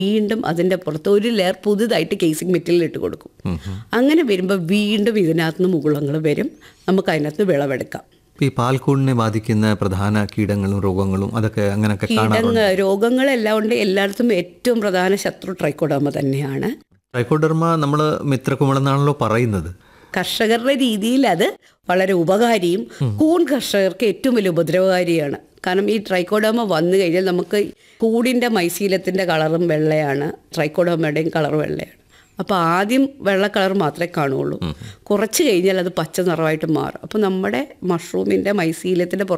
വീണ്ടും അതിൻ്റെ പുറത്ത് ഒരു ലെയർ പുതുതായിട്ട് കേസിംഗ് മെറ്റീരിയൽ ഇട്ട് കൊടുക്കും അങ്ങനെ വരുമ്പോൾ വീണ്ടും ഇതിനകത്ത് നിന്ന് മുകുളങ്ങൾ വരും നമുക്ക് അതിനകത്ത് വിളവെടുക്കാം ഈ പാൽക്കൂടിനെ ബാധിക്കുന്ന പ്രധാന കീടങ്ങളും രോഗങ്ങളും അതൊക്കെ അങ്ങനെയൊക്കെ കാണാറുണ്ട് കീടങ്ങ രോഗങ്ങളെല്ലാം ഉണ്ട് എല്ലായിടത്തും ഏറ്റവും പ്രധാന ശത്രു ട്രൈക്കോഡോമ തന്നെയാണ് ട്രൈക്കോഡർമ നമ്മൾ മിത്രകുമിളെന്നാണല്ലോ പറയുന്നത് കർഷകരുടെ രീതിയിൽ അത് വളരെ ഉപകാരിയും കൂൺ കർഷകർക്ക് ഏറ്റവും വലിയ ഉപദ്രവകാരിയാണ് കാരണം ഈ ട്രൈക്കോഡോമ വന്നു കഴിഞ്ഞാൽ നമുക്ക് കൂടിൻ്റെ മൈശീലത്തിൻ്റെ കളറും വെള്ളയാണ് ട്രൈക്കോഡോമയുടെയും കളർ വെള്ളയാണ് അപ്പോൾ ആദ്യം വെള്ള കളർ മാത്രമേ കാണുള്ളൂ കുറച്ച് കഴിഞ്ഞാൽ അത് പച്ച നിറമായിട്ട് മാറും അപ്പോൾ നമ്മുടെ മഷ്റൂമിൻ്റെ മൈശീലത്തിൻ്റെ